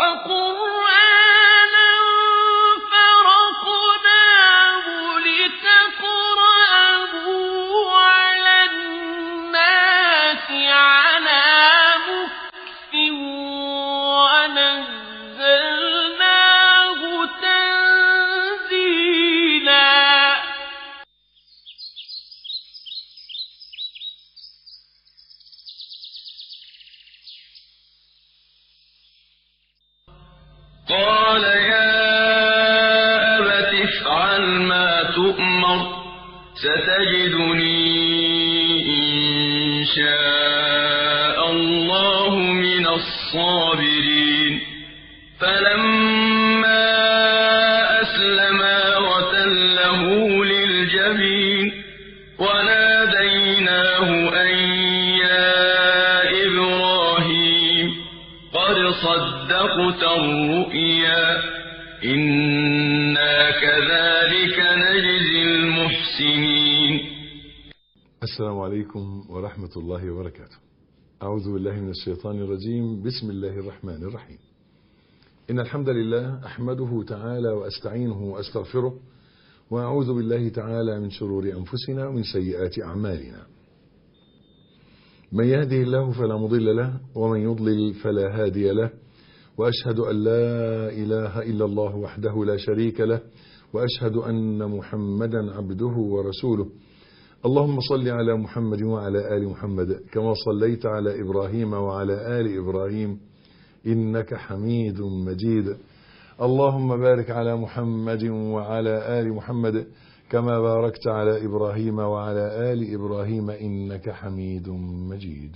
وقرآنا فرقناه لتقرأه على الناس على مكث ونزلناه تنزيلا قال يا أبت افعل ما تؤمر ستجدني إن شاء الله من الصابرين فلما أسلما وتله للجبين وناديناه أن يا إبراهيم قد صدقت الرؤيا إنا كذلك نجزي المحسنين السلام عليكم ورحمة الله وبركاته أعوذ بالله من الشيطان الرجيم بسم الله الرحمن الرحيم إن الحمد لله أحمده تعالى وأستعينه وأستغفره وأعوذ بالله تعالى من شرور أنفسنا ومن سيئات أعمالنا من يهده الله فلا مضل له ومن يضلل فلا هادي له وأشهد أن لا إله إلا الله وحده لا شريك له وأشهد أن محمدا عبده ورسوله اللهم صل على محمد وعلى آل محمد كما صليت على إبراهيم وعلى آل إبراهيم إنك حميد مجيد اللهم بارك على محمد وعلى آل محمد كما باركت على إبراهيم وعلى آل إبراهيم إنك حميد مجيد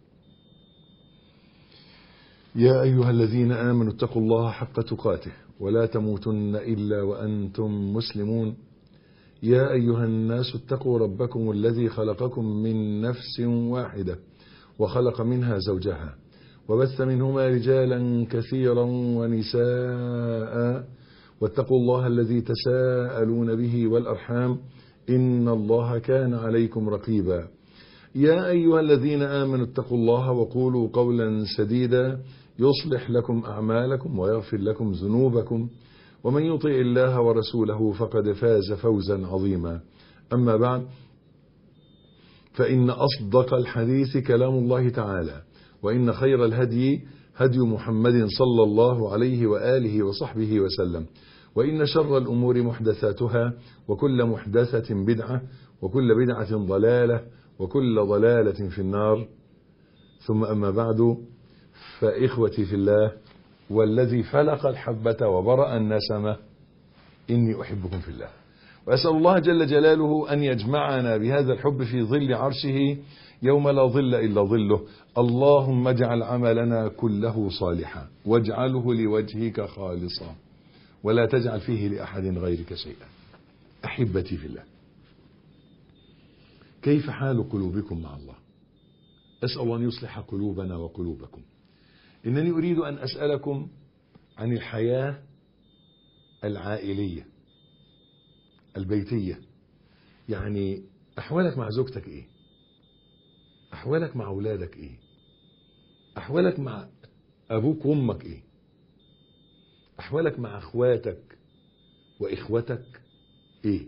يا أيها الذين آمنوا اتقوا الله حق تقاته ولا تموتن إلا وأنتم مسلمون يا أيها الناس اتقوا ربكم الذي خلقكم من نفس واحدة وخلق منها زوجها وبث منهما رجالا كثيرا ونساء واتقوا الله الذي تساءلون به والأرحام إن الله كان عليكم رقيبا يا أيها الذين آمنوا اتقوا الله وقولوا قولا سديدا يصلح لكم أعمالكم ويغفر لكم ذنوبكم ومن يطع الله ورسوله فقد فاز فوزا عظيما أما بعد فإن أصدق الحديث كلام الله تعالى وإن خير الهدي هدي محمد صلى الله عليه وآله وصحبه وسلم وإن شر الأمور محدثاتها وكل محدثة بدعة وكل بدعة ضلالة وكل ضلالة في النار ثم أما بعد فإخوتي في الله والذي فلق الحبة وبرأ النسمة إني أحبكم في الله وأسأل الله جل جلاله أن يجمعنا بهذا الحب في ظل عرشه يوم لا ظل إلا ظله اللهم اجعل عملنا كله صالحا واجعله لوجهك خالصا ولا تجعل فيه لأحد غيرك شيئا أحبتي في الله كيف حال قلوبكم مع الله أسأل أن يصلح قلوبنا وقلوبكم إنني أريد أن أسألكم عن الحياة العائلية البيتية يعني أحوالك مع زوجتك إيه أحوالك مع أولادك إيه أحوالك مع أبوك وأمك إيه أحوالك مع أخواتك وإخوتك إيه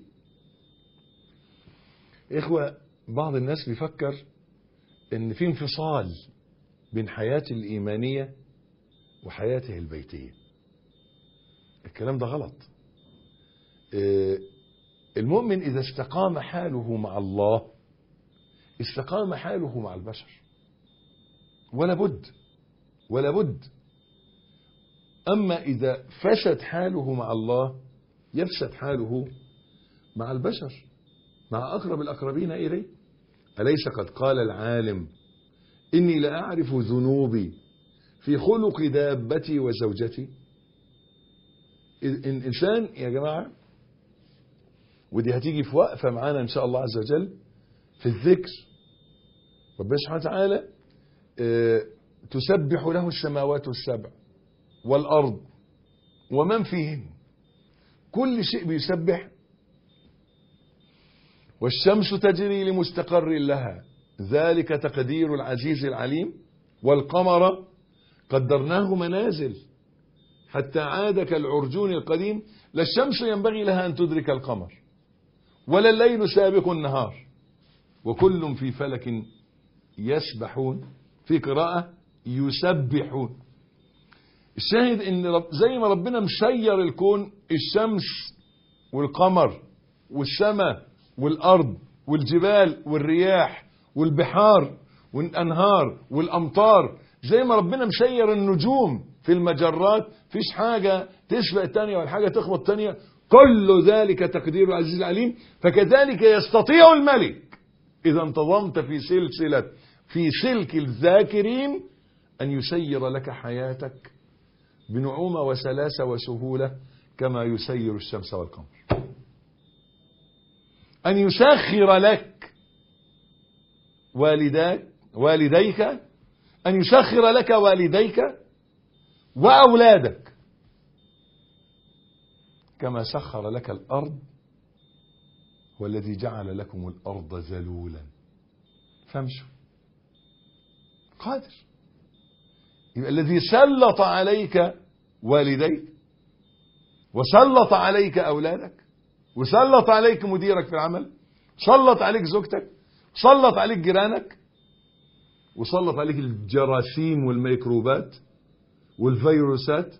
إخوة بعض الناس بيفكر إن في انفصال بين حياته الإيمانية وحياته البيتية الكلام ده غلط آه، المؤمن إذا استقام حاله مع الله استقام حاله مع البشر ولا بد ولا بد أما إذا فسد حاله مع الله يفسد حاله مع البشر مع أقرب الأقربين إليه أليس قد قال العالم إني لأعرف ذنوبي في خلق دابتي وزوجتي الإنسان يا جماعة ودي هتيجي في وقفة معانا إن شاء الله عز وجل في الذكر ربنا سبحانه وتعالى آه، تسبح له السماوات السبع والأرض ومن فيهن كل شيء بيسبح والشمس تجري لمستقر لها ذلك تقدير العزيز العليم والقمر قدرناه منازل حتى عاد كالعرجون القديم لا الشمس ينبغي لها أن تدرك القمر ولا الليل سابق النهار وكل في فلك يسبحون في قراءة يسبحون الشاهد ان رب زي ما ربنا مسير الكون الشمس والقمر والسماء والارض والجبال والرياح والبحار والانهار والامطار زي ما ربنا مسير النجوم في المجرات فيش حاجة تسبق الثانية ولا حاجة تخبط الثانية كل ذلك تقدير العزيز العليم فكذلك يستطيع الملك إذا انتظمت في سلسلة في سلك الذاكرين أن يسير لك حياتك بنعومة وسلاسة وسهولة كما يسير الشمس والقمر أن يسخر لك والداك والديك أن يسخر لك والديك وأولادك كما سخر لك الأرض والذي جعل لكم الأرض ذلولا فامشوا قادر يبقى الذي سلط عليك والديك وسلط عليك أولادك وسلط عليك مديرك في العمل سلط عليك زوجتك سلط عليك جيرانك وسلط عليك الجراثيم والميكروبات والفيروسات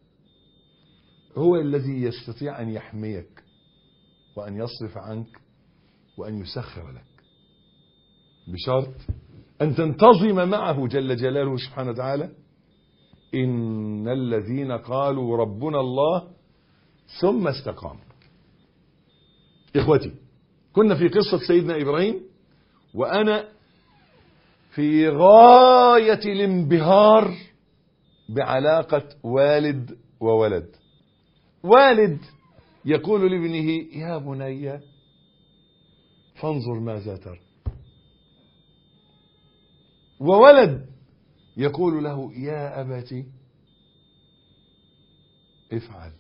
هو الذي يستطيع أن يحميك وأن يصرف عنك وأن يسخر لك بشرط أن تنتظم معه جل جلاله سبحانه وتعالى إن الذين قالوا ربنا الله ثم استقاموا إخوتي كنا في قصة سيدنا إبراهيم وأنا في غاية الانبهار بعلاقة والد وولد والد يقول لابنه يا بني فانظر ماذا ترى وولد يقول له يا أبت افعل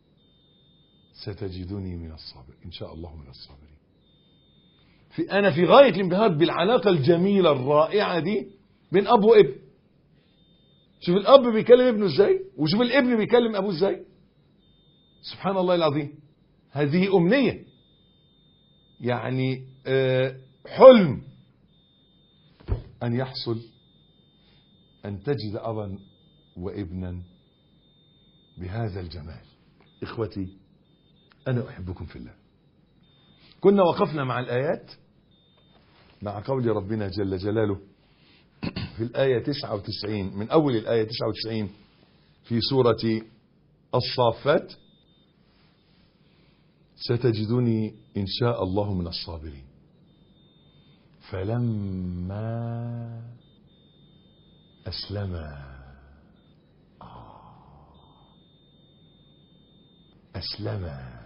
ستجدني من الصابر إن شاء الله من الصابرين في أنا في غاية الانبهار بالعلاقة الجميلة الرائعة دي بين أب وابن شوف الأب بيكلم ابنه ازاي وشوف الابن بيكلم أبوه ازاي سبحان الله العظيم هذه أمنية يعني آه، حلم أن يحصل أن تجد أبا وابنا بهذا الجمال إخوتي أنا أحبكم في الله كنا وقفنا مع الآيات مع قول ربنا جل جلاله في الآية 99 من أول الآية 99 في سورة الصافات ستجدني إن شاء الله من الصابرين فلما أسلما أسلما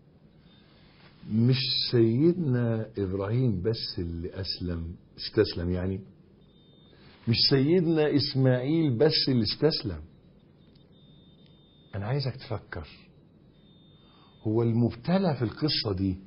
مش سيدنا إبراهيم بس اللي أسلم استسلم يعني مش سيدنا إسماعيل بس اللي استسلم أنا عايزك تفكر هو المبتلى في القصة دي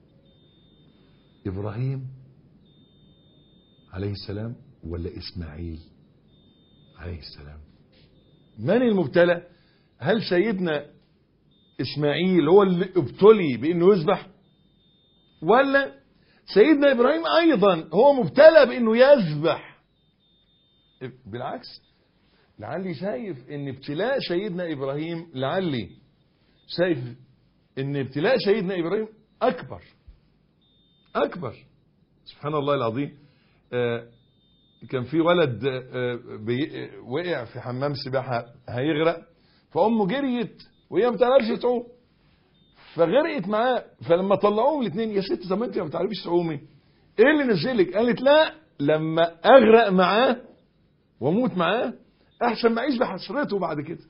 إبراهيم عليه السلام ولا إسماعيل عليه السلام من المبتلى هل سيدنا إسماعيل هو اللي ابتلي بأنه يذبح ولا سيدنا إبراهيم أيضا هو مبتلى بأنه يذبح بالعكس لعلي شايف ان ابتلاء سيدنا ابراهيم لعلي شايف ان ابتلاء سيدنا ابراهيم اكبر اكبر سبحان الله العظيم آه كان في ولد آه بي وقع في حمام سباحه هيغرق فامه جريت وهي ما بتعرفش تعوم فغرقت معاه فلما طلعوهم الاثنين يا ست طب انت ما بتعرفيش تعومي ايه اللي نزلك قالت لا لما اغرق معاه واموت معاه احسن ما اعيش بحسرته بعد كده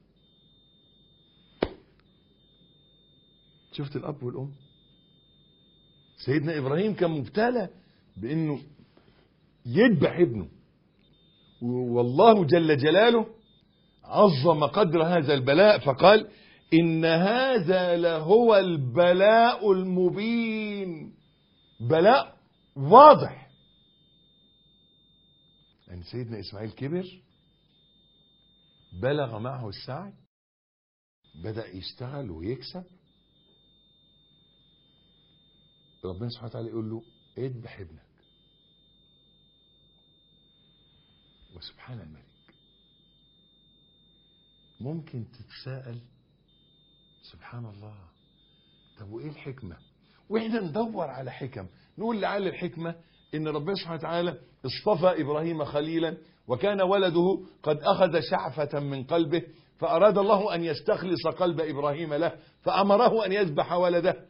شفت الاب والام سيدنا ابراهيم كان مبتلى بانه يذبح ابنه والله جل جلاله عظم قدر هذا البلاء فقال ان هذا لهو البلاء المبين بلاء واضح يعني سيدنا إسماعيل كبر بلغ معه السعي بدأ يشتغل ويكسب ربنا سبحانه وتعالى يقول له اذبح ابنك وسبحان الملك ممكن تتساءل سبحان الله طب وايه الحكمة واحنا ندور على حكم نقول لعل الحكمة ان ربنا سبحانه وتعالى اصطفى ابراهيم خليلا وكان ولده قد اخذ شعفة من قلبه فاراد الله ان يستخلص قلب ابراهيم له فامره ان يذبح ولده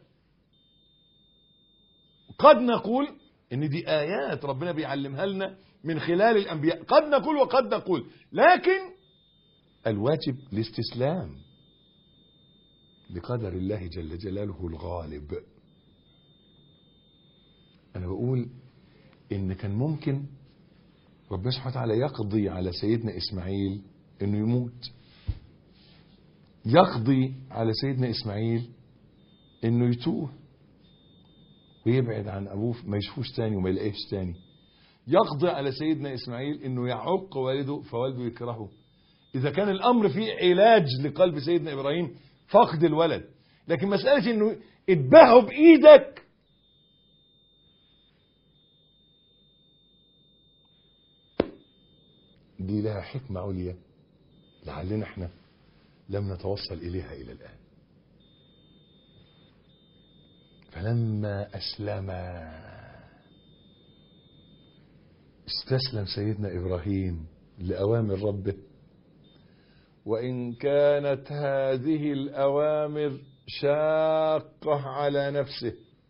قد نقول ان دي ايات ربنا بيعلمها لنا من خلال الانبياء قد نقول وقد نقول لكن الواجب الاستسلام لقدر الله جل جلاله الغالب انا بقول ان كان ممكن ربنا سبحانه وتعالى يقضي على سيدنا اسماعيل انه يموت يقضي على سيدنا اسماعيل انه يتوه ويبعد عن ابوه ما يشوفوش تاني وما يلاقيهش تاني يقضي على سيدنا اسماعيل انه يعق والده فوالده يكرهه اذا كان الامر فيه علاج لقلب سيدنا ابراهيم فقد الولد لكن مسألة انه اتباعه بايدك دي لها حكمة عليا لعلنا احنا لم نتوصل اليها الى الان فلما اسلم استسلم سيدنا ابراهيم لاوامر ربه وإن كانت هذه الأوامر شاقة على نفسه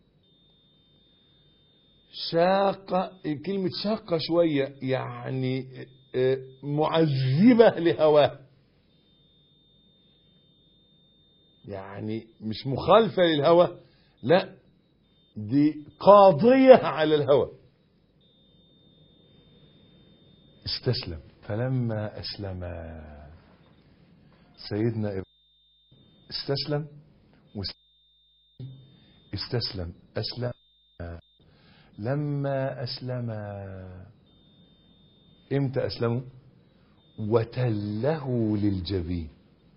شاقة كلمة شاقة شوية يعني معذبة لهواه يعني مش مخالفة للهوى لا دي قاضية على الهوى استسلم فلما أسلم سيدنا إبراهيم استسلم استسلم أسلم لما أسلم إمتى أسلموا وتله للجبين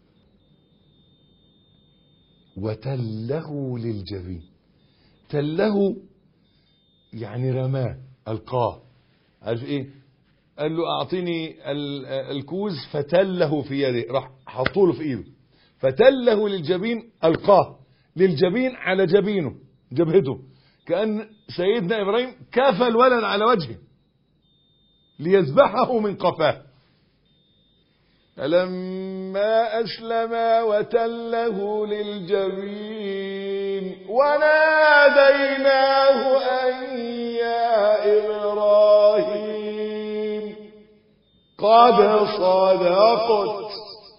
وتله للجبين تله يعني رماه ألقاه عارف إيه قال له أعطيني الكوز فتله في يده راح حطوله في إيده فتله للجبين ألقاه للجبين على جبينه جبهته كأن سيدنا إبراهيم كفى الولد على وجهه ليذبحه من قفاه فلما أسلم وتله للجبين وناديناه أن يا إبراهيم قد صدقت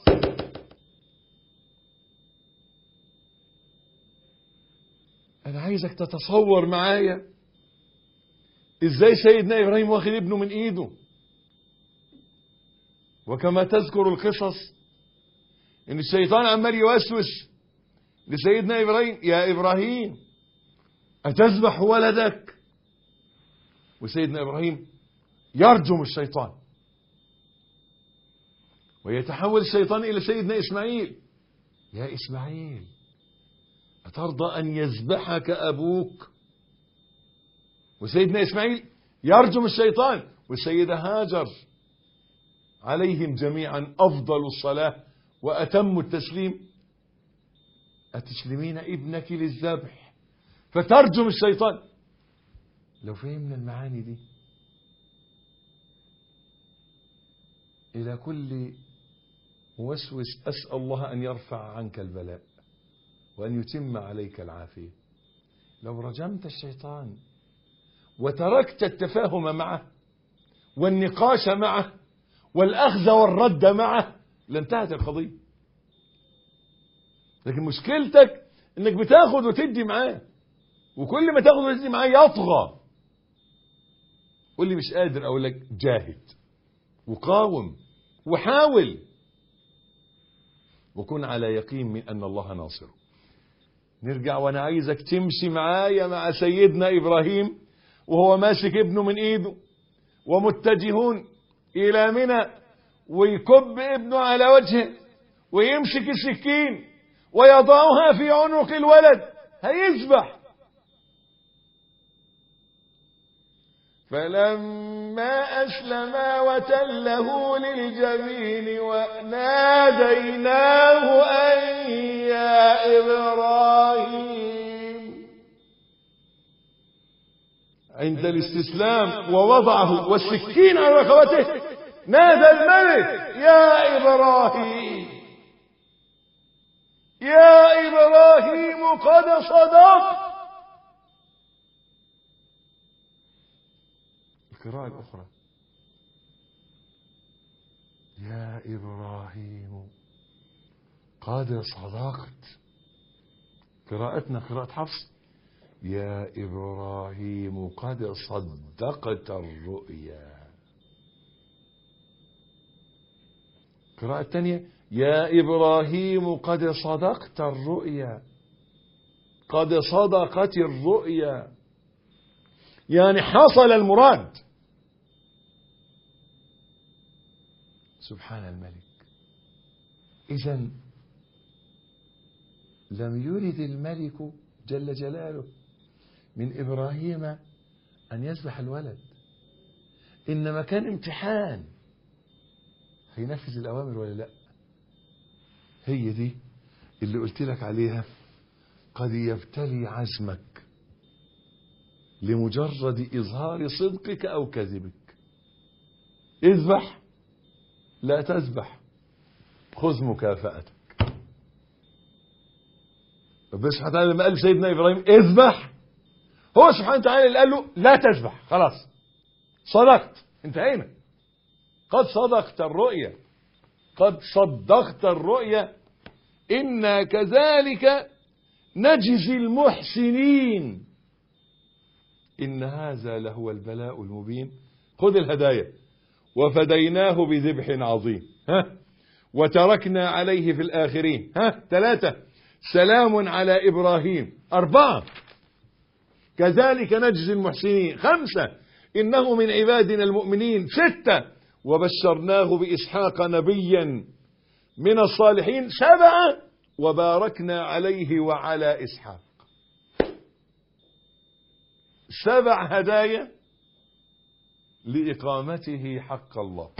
أنا عايزك تتصور معايا إزاي سيدنا إبراهيم واخد ابنه من إيده وكما تذكر القصص ان الشيطان عمال يوسوس لسيدنا ابراهيم يا ابراهيم اتذبح ولدك وسيدنا ابراهيم يرجم الشيطان ويتحول الشيطان الى سيدنا اسماعيل يا اسماعيل اترضى ان يذبحك ابوك وسيدنا اسماعيل يرجم الشيطان والسيده هاجر عليهم جميعا أفضل الصلاة وأتم التسليم أتسلمين ابنك للذبح فترجم الشيطان لو فهمنا المعاني دي إلى كل موسوس أسأل الله أن يرفع عنك البلاء وأن يتم عليك العافية لو رجمت الشيطان وتركت التفاهم معه والنقاش معه والأخذ والرد معه لانتهت القضية لكن مشكلتك انك بتاخد وتدي معاه وكل ما تاخد وتدي معاه يطغى قول لي مش قادر اقول لك جاهد وقاوم وحاول وكن على يقين من ان الله ناصره نرجع وانا عايزك تمشي معايا مع سيدنا ابراهيم وهو ماسك ابنه من ايده ومتجهون الى منى ويكب ابنه على وجهه ويمسك السكين ويضعها في عنق الولد هيذبح فلما أسلما وتله للجبين وناديناه أن يا إبراهيم عند الاستسلام ووضعه والسكين على رقبته نادى الملك يا إبراهيم يا إبراهيم قد صدقت القراءة الأخرى يا إبراهيم قد صدقت قراءتنا قراءة حفص يا إبراهيم قد صدقت الرؤيا القراءة الثانية يا إبراهيم قد صدقت الرؤيا قد صدقت الرؤيا يعني حصل المراد سبحان الملك إذا لم يرد الملك جل جلاله من إبراهيم أن يذبح الولد إنما كان امتحان هينفذ الأوامر ولا لا هي دي اللي قلت لك عليها قد يبتلي عزمك لمجرد إظهار صدقك أو كذبك اذبح لا تذبح خذ مكافأتك ربنا سبحانه وتعالى لما قال سيدنا إبراهيم اذبح هو سبحانه وتعالى اللي قال له لا تذبح خلاص صدقت انتهينا قد صدقت الرؤيا قد صدقت الرؤيا إنا كذلك نجزي المحسنين إن هذا لهو البلاء المبين خذ الهدايا وفديناه بذبح عظيم ها وتركنا عليه في الآخرين ها ثلاثة سلام على إبراهيم أربعة كذلك نجزي المحسنين خمسة إنه من عبادنا المؤمنين ستة وبشرناه بإسحاق نبيا من الصالحين سبعة وباركنا عليه وعلى إسحاق سبع هدايا لإقامته حق الله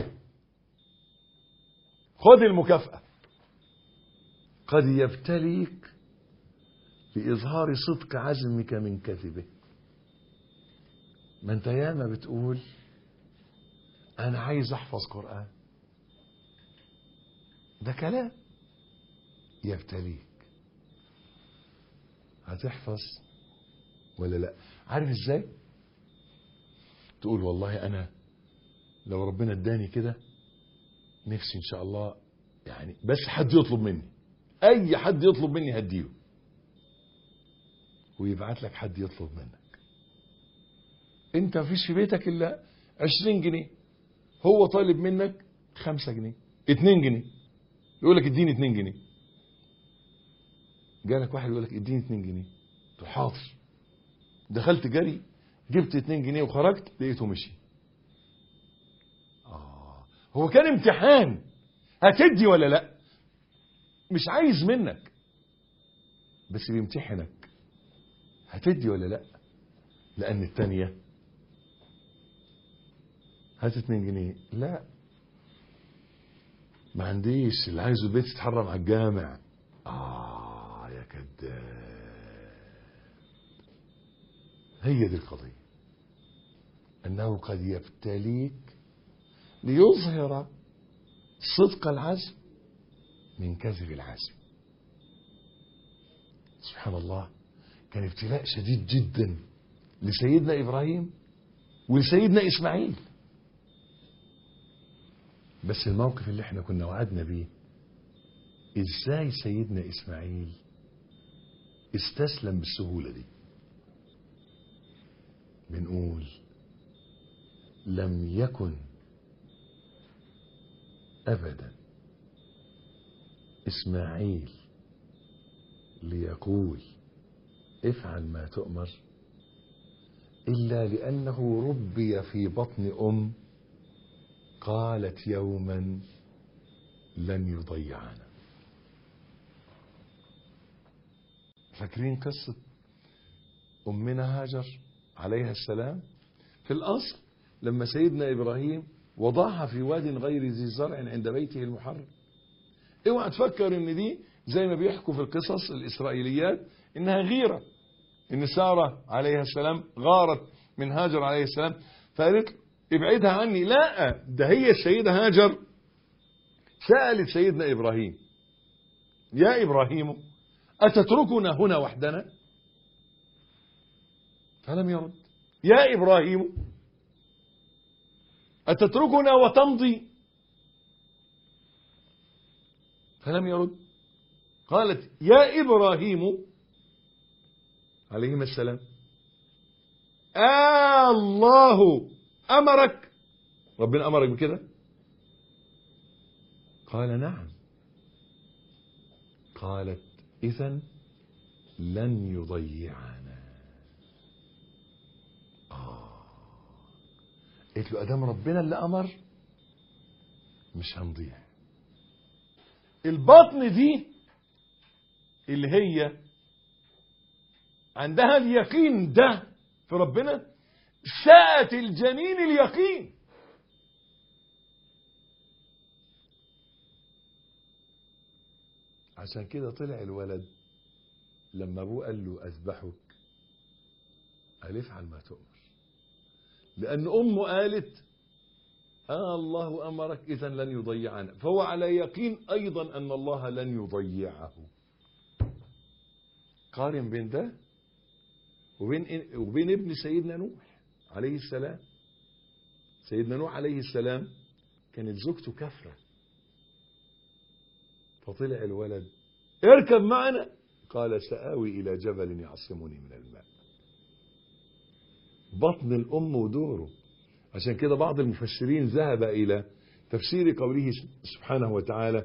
خذ المكافأة قد يبتليك لإظهار صدق عزمك من كذبه ما انت ياما بتقول أنا عايز أحفظ قرآن ده كلام يبتليك هتحفظ ولا لا عارف ازاي تقول والله انا لو ربنا اداني كده نفسي ان شاء الله يعني بس حد يطلب مني اي حد يطلب مني هديله ويبعت لك حد يطلب منك انت مفيش في بيتك الا 20 جنيه هو طالب منك 5 جنيه 2 جنيه يقول لك اديني 2 جنيه جالك واحد يقول لك اديني 2 جنيه تقول حاضر دخلت جري جبت 2 جنيه وخرجت لقيته مشي آه هو كان امتحان هتدي ولا لا مش عايز منك بس بيمتحنك هتدي ولا لا لان الثانيه هات 2 جنيه لا ما عنديش اللي عايزه البيت يتحرم على الجامع اه يا كذاب هي دي القضية أنه قد يبتليك ليظهر صدق العزم من كذب العزم سبحان الله كان ابتلاء شديد جدا لسيدنا إبراهيم ولسيدنا إسماعيل بس الموقف اللي احنا كنا وعدنا بيه ازاي سيدنا إسماعيل استسلم بالسهولة دي بنقول لم يكن ابدا اسماعيل ليقول افعل ما تؤمر الا لانه ربي في بطن ام قالت يوما لن يضيعنا فاكرين قصة أمنا هاجر عليها السلام في الأصل لما سيدنا إبراهيم وضعها في واد غير ذي زرع عند بيته المحرم اوعى تفكر ان دي زي ما بيحكوا في القصص الإسرائيليات انها غيرة ان سارة عليها السلام غارت من هاجر عليه السلام فقالت ابعدها عني لا ده هي السيدة هاجر سألت سيدنا إبراهيم يا إبراهيم أتتركنا هنا وحدنا فلم يرد يا إبراهيم أتتركنا وتمضي فلم يرد قالت يا إبراهيم عليهما السلام آه الله أمرك ربنا أمرك بكده قال نعم قالت إذا لن يضيعنا آه قلت له أدام ربنا اللي أمر مش هنضيع البطن دي اللي هي عندها اليقين ده في ربنا ساءت الجنين اليقين عشان كده طلع الولد لما ابوه قال له اذبحك قال افعل ما تؤمر لان امه قالت آه الله امرك اذا لن يضيعنا فهو على يقين ايضا ان الله لن يضيعه قارن بين ده وبين وبين ابن سيدنا نوح عليه السلام سيدنا نوح عليه السلام كانت زوجته كافره فطلع الولد اركب معنا قال سآوي إلى جبل يعصمني من الماء بطن الأم ودوره عشان كده بعض المفسرين ذهب إلى تفسير قوله سبحانه وتعالى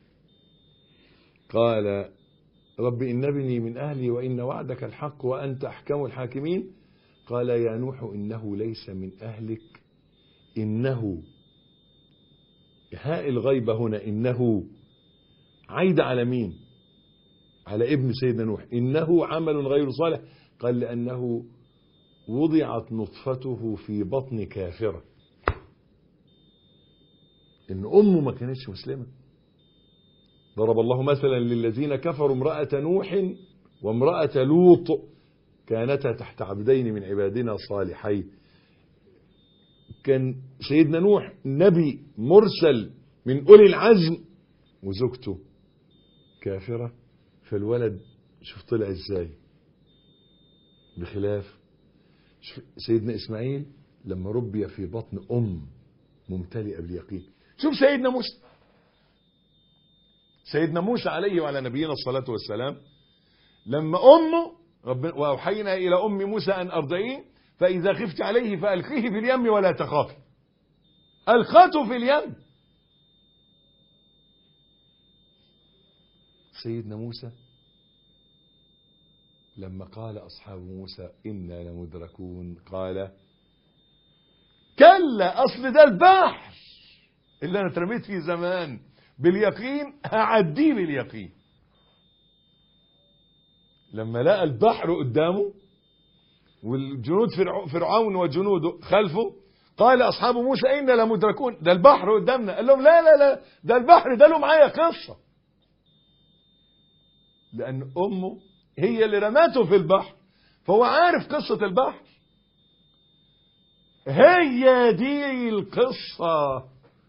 قال رب إن ابني من أهلي وإن وعدك الحق وأنت أحكم الحاكمين قال يا نوح إنه ليس من أهلك إنه هاء الغيبة هنا إنه عايد على مين على ابن سيدنا نوح إنه عمل غير صالح قال لأنه وضعت نطفته في بطن كافرة إن أمه ما كانتش مسلمة ضرب الله مثلا للذين كفروا امرأة نوح وامرأة لوط كانتا تحت عبدين من عبادنا صالحين كان سيدنا نوح نبي مرسل من أولي العزم وزوجته كافرة فالولد شوف طلع ازاي بخلاف شوف سيدنا اسماعيل لما ربي في بطن ام ممتلئه باليقين شوف سيدنا موسى سيدنا موسى عليه وعلى نبينا الصلاه والسلام لما امه ربنا واوحينا الى ام موسى ان ارضعيه فاذا خفت عليه فالقيه في اليم ولا تخافي القته في اليم سيدنا موسى لما قال أصحاب موسى إنا لمدركون قال كلا أصل ده البحر اللي أنا اترميت فيه زمان باليقين هعديه باليقين لما لقى البحر قدامه والجنود فرعون وجنوده خلفه قال أصحاب موسى إنا لمدركون ده البحر قدامنا قال لهم لا لا لا ده البحر ده له معايا قصة لأن أمه هي اللي رمته في البحر فهو عارف قصة البحر هي دي القصة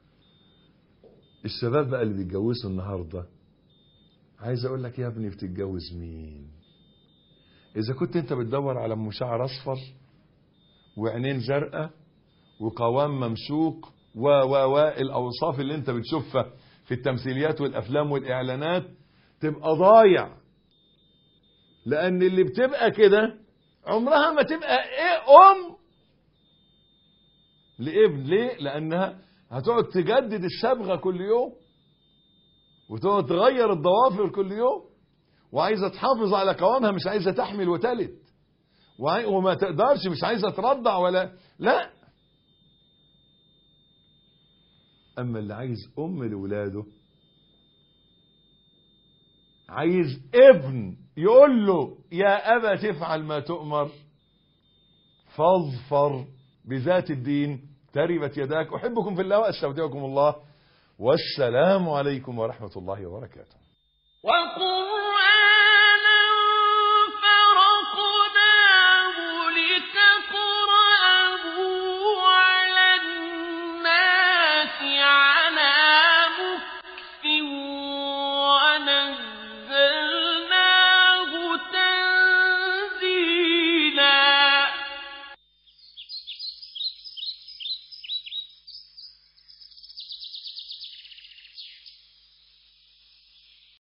الشباب بقى اللي بيتجوزوا النهاردة عايز اقول لك يا ابني بتتجوز مين اذا كنت انت بتدور على ام شعر اصفر وعينين زرقاء وقوام ممسوك و و و الاوصاف اللي انت بتشوفها في التمثيليات والافلام والاعلانات تبقى ضايع لان اللي بتبقى كده عمرها ما تبقى ايه ام لابن ليه لانها هتقعد تجدد الصبغه كل يوم وتقعد تغير الضوافر كل يوم وعايزه تحافظ على قوامها مش عايزه تحمل وتلد وعاي... وما تقدرش مش عايزه ترضع ولا لا اما اللي عايز ام لاولاده عايز ابن يقول له يا أبا تفعل ما تؤمر فاظفر بذات الدين تربت يداك أحبكم في الله وأستودعكم الله والسلام عليكم ورحمة الله وبركاته وقل